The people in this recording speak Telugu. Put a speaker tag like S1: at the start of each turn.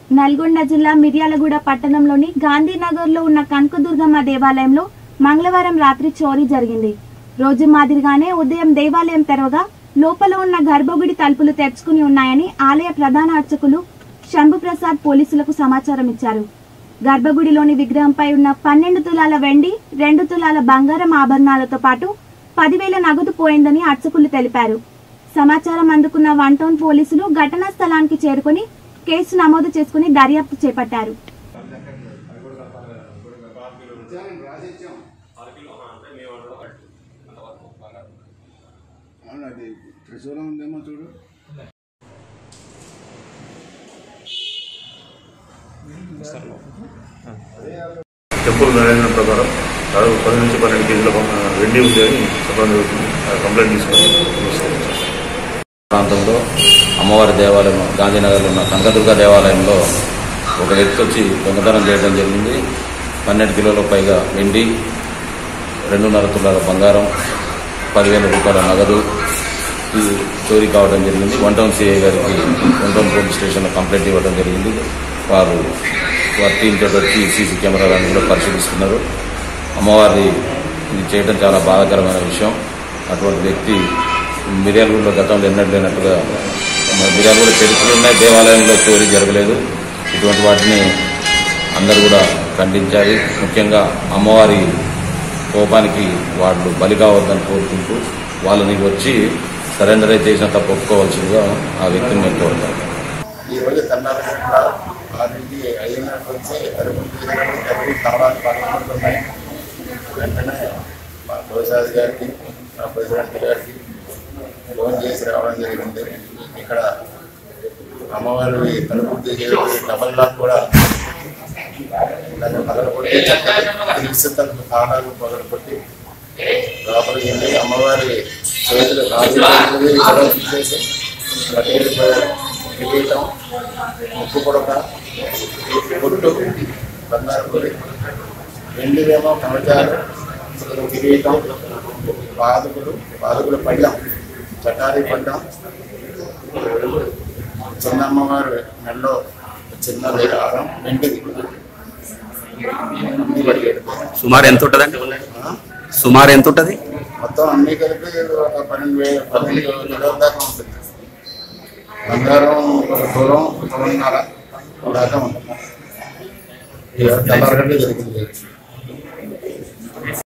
S1: నల్గొండ జిల్లా మిర్యాలగూడ పట్టణంలోని గాంధీనగర్లో ఉన్న కనకదుర్గమ్మ దేవాలయంలో మంగళవారం రాత్రి చోరీ జరిగింది రోజు మాదిరిగానే ఉదయం దేవాలయం తెరవగా లోపల ఉన్న గర్భగుడి తలుపులు తెరుచుకుని ఉన్నాయని ఆలయ ప్రధాన అర్చకులు శంభుప్రసాద్ పోలీసులకు సమాచారం ఇచ్చారు గర్భగుడిలోని విగ్రహంపై ఉన్న పన్నెండు తులాల వెండి రెండు తులాల బంగారం ఆభరణాలతో పాటు పదివేల నగదు పోయిందని అర్చకులు తెలిపారు సమాచారం అందుకున్న వన్ టౌన్ పోలీసులు ఘటనా స్థలానికి చేరుకుని కేసు నమోదు చేసుకుని దర్యాప్తు చేపట్టారు
S2: అవును అది త్రిశూలం ఉందేమో చూడు
S3: టెంపుల్ మేనేజ్మెంట్ ప్రకారం దాదాపు పది నుంచి పన్నెండు కేజీల ఆ, వెండి ఉంది అని చెప్పడం జరుగుతుంది ఆ కంప్లైంట్ తీసుకొని తీసుకొచ్చాం.
S4: ప్రాంతంలో అమ్మవారి దేవాలయం గాంధీనగర్లో ఉన్న కనకదుర్గ దేవాలయంలో ఒక వ్యక్తి వచ్చి దొంగతనం చేయడం జరిగింది పన్నెండు కిలోల పైగా వెండి రెండున్నర తులాల బంగారం పదివేల రూపాయల నగదు ఈ చోరీ కావడం జరిగింది వన్ టౌన్ సిఐ గారికి వన్ టౌన్ పోలీస్ స్టేషన్లో కంప్లైంట్ ఇవ్వడం జరిగింది వారు వారి టీంతో వచ్చి సీసీ కెమెరాలను కూడా పరిశీలిస్తున్నారు అమ్మవారి ఇది చేయడం చాలా బాధాకరమైన విషయం అటువంటి వ్యక్తి మిర్యాలగూడలో గతంలో ఎన్నడూ లేనట్టుగా మన మిర్యాలగూడ చరిత్రలు ఉన్నాయి దేవాలయంలో చోరీ జరగలేదు ఇటువంటి వాటిని అందరూ కూడా ఖండించాలి ముఖ్యంగా అమ్మవారి కోపానికి వాళ్ళు బలి కావద్దని కోరుకుంటూ వాళ్ళని వచ్చి సరెండర్ చేసిన తప్పు ఒప్పుకోవాల్సిందిగా ఆ వ్యక్తిని నేను కోరుతాను
S2: ఈ రోజు కర్ణాటక ఆరింటి అయినట్టు వచ్చి అరుగు తాళాలు పడుతున్నాయి వెంటనే మా ప్రసాద్ గారికి మా ప్రెసిడెంట్ గారికి ఫోన్ చేసి రావడం జరిగింది ఇక్కడ అమ్మవారి తలుపు తీసి డబల్ లాక్ కూడా దాన్ని పగలగొట్టి తిరిగి తలుపు తాళాలు పగలగొట్టి లోపలికి వెళ్ళి అమ్మవారి చేతులు కాలు తీసేసి కట్టేలు కిరీటం ముక్కు పొడక పొట్టు బంగారు పొడి వెండిదేమో కమచారు కిరీటం పాదుకులు పాదుకులు పళ్ళం చటారి పళ్ళం చిన్న అమ్మవారు మెల్లో చిన్న హారం వెండిది అన్ని పడిగాడు
S5: సుమారు ఎంత ఉంటుందండి సుమారు ఎంత ఉంటుంది
S2: మొత్తం అన్ని కలిపి ఒక పన్నెండు వేల పన్నెండు కిలోల దాకా ఉంటుంది బంగారం ఒక తులం తులంన్నర దాకా ఉంటుంది తెల్లరగడ్డ జరిగింది